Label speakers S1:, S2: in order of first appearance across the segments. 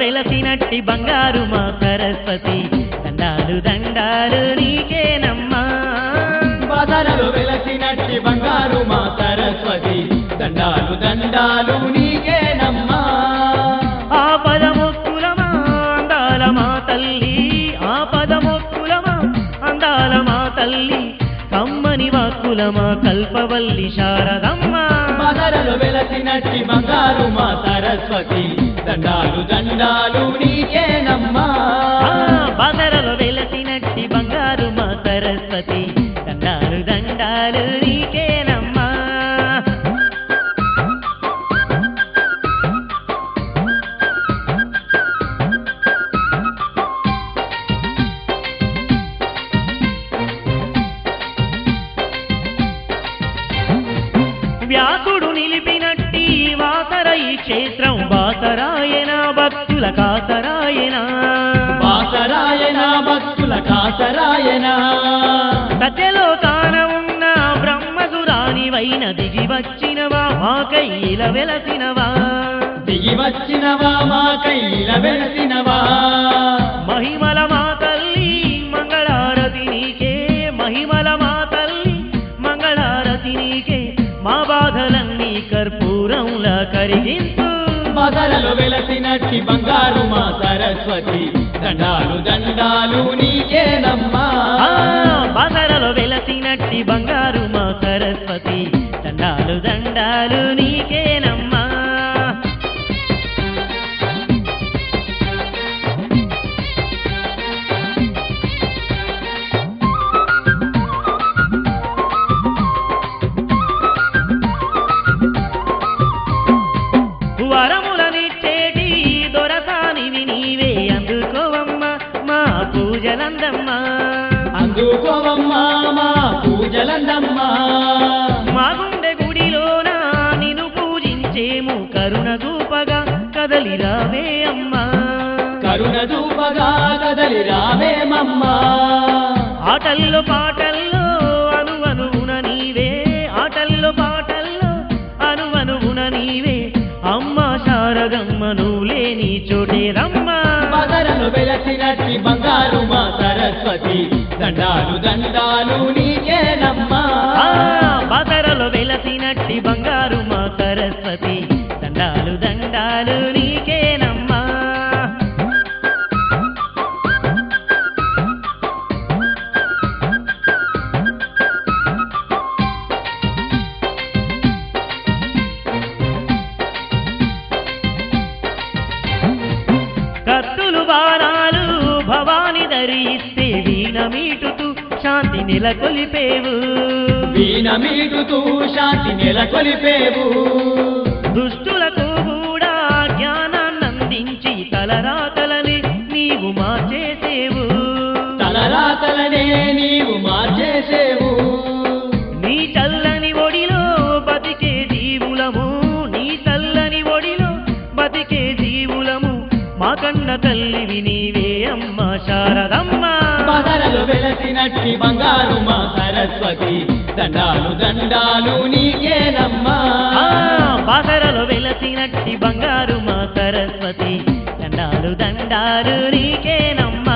S1: వెలసినట్టి బంగారు మా సరస్వతి దండాలు దండాలు నీకేనమ్మా
S2: బాసరలో వెలసినట్టి బంగారు మా సరస్వతి దండాలు దండాలు నీకేనమ్మా
S1: ఆ పదముక్కులమా అందాల మా తల్లి ఆ పదముక్కులమా అందాల మా తల్లి కమ్మని వాక్కులమా కల్పవల్లి శారదమ్మ
S2: బాసరలో వెలసినట్టి బంగారు మా సరస్వతి దండాలు దండాలు నీకేనమ్మా
S1: ఆ బాదరలో వెలసినట్టి బంగారు మా సరస్వతి దండాలు దండాలు నీకేనమ్మా వ్యాసుడు నిలిపినట్టి వాసర ఈ క్షేత్రం బాసరాయన భక్తుల కాసరాయన
S2: బాసరాయన భక్తుల కాసరాయన
S1: సత్యలో తాన ఉన్న బ్రహ్మసురానివైన దిగి వచ్చినవా మా కైల వెలసినవా
S2: దిగి వచ్చినవా మా కైల వెలసినవా
S1: మహిమల మా తల్లి మంగళారతి నీకే మహిమల మా తల్లి మంగళారతి నీకే మా బాధలన్నీ కర్పూరంలా కరిగించు
S2: బాసరలో వెలసినట్టి బంగారు మా సరస్వతి దండాలు దండాలు నీకేనమ్మా
S1: ఆ బాసరలో వెలసినట్టి బంగారు మా సరస్వతి దండాలు దండాలు నీకేనమ్మా వరములనిచ్చేటి దొరసానివి నీవే అందుకోవమ్మ మా పూజలందమ్మా
S2: అందుకోవమ్మా మా పూజలందమ్మా
S1: మా గుండె గుడిలోన నిన్ను పూజించేము కరుణ దూపగా కదలి రావే అమ్మా
S2: కరుణ దూపగా కదలి రావేమమ్మా
S1: ఆటల్లో పాటల్లో అనువనువున నీవే ఆటల్లో పాటల్లో అనువనువున నీవే అమ్మ శారదమ్మ నువ్వు లేని చోటే రమ్మా
S2: బదరను వెలసినట్టి బంగారు మా సరస్వతి దండాలు దండాలు నీకేనమ్మా
S1: ఆ బాసరలో వెలసినట్టి బంగారు మా సరస్వతి దండాలు దండాలు నీకేనమ్మా కత్తులు బాణాలు భవాని ధరిస్తే వీణ మీటుతూ శాంతి నెలకొలిపేవు
S2: వీణ మీటుతూ శాంతి నెలకొలిపేవు
S1: దుష్టులకు కూడా జ్ఞానాన్నందించి తలరాతలని నీవు మార్చేసేవు
S2: తలరాతలనే నీవు మార్చేసేవు
S1: నీ చల్లని ఒడిలో బతికే జీవులము నీ చల్లని ఒడిలో బతికే జీవులము మా కన్న తల్లివి నీవే అమ్మ శారదమ్మ
S2: బదరలు వెలసినట్టి బంగారు మా సరస్వతి దండాలు దండాలు నీకేనమ్మా
S1: ఆ బాసరలో వెలసినట్టి బంగారు మా సరస్వతి దండాలు దండాలు నీకేనమ్మా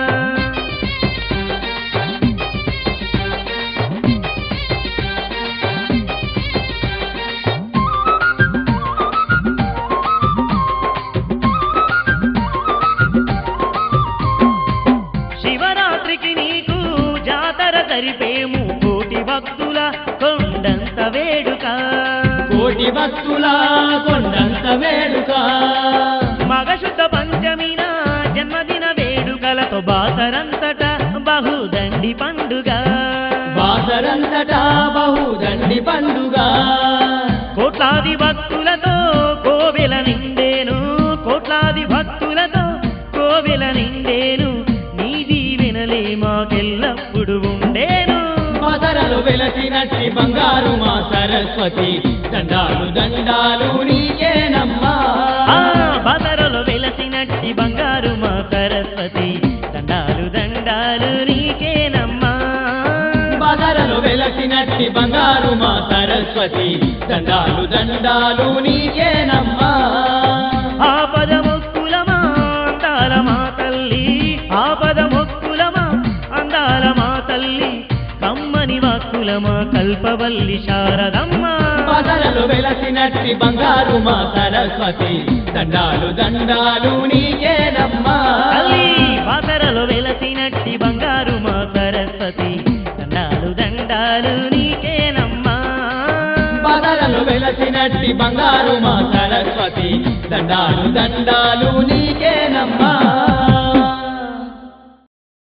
S1: శివరాత్రికి నీకు జాతర జరిపేము కోటి భక్తుల కొండంత వేడుక
S2: కోటి భక్తుల కొండంత వేడుక
S1: మగశుద్ధ పంచమిన జన్మదిన వేడుకలతో బాసరంతట బహుదండి పండుగ
S2: బాసరంతటా బహుదండి పండుగ
S1: కోట్లాది భక్తులతో కోవెల నిండేను కోట్లాది భక్తులతో కోవెల నిండేను నీ దీవెనలే మాకెల్లప్పుడు ఉండేను
S2: మదరలు వెలసినట్టి బంగారు మా సరస్వతి దండాలు దండాలు నీకేనమ్మా
S1: ఆ బదరలో వెలసినట్టి బంగారు మా సరస్వతి దండాలు దండాలు నీకేనమ్మా
S2: బదరలు వెలసినట్టి బంగారు మా సరస్వతి దండాలు దండాలు నీకేనమ్మా
S1: ఆపద ముక్కులమా తల్లి కమ్మని వాక్కుల మా కల్పవల్లి శారదమ్మ
S2: బాసరలు వెలసినట్టి బంగారు మా సరస్వతి దండాలు దండాలు నీకేనమ్మా
S1: తల్లి బాసరలో వెలసినట్టి బంగారు మా సరస్వతి దండాలు దండాలు నీకేనమ్మా
S2: బాసరలు వెలసినట్టి బంగారు మా సరస్వతి దండాలు దండాలు నీకేనమ్మా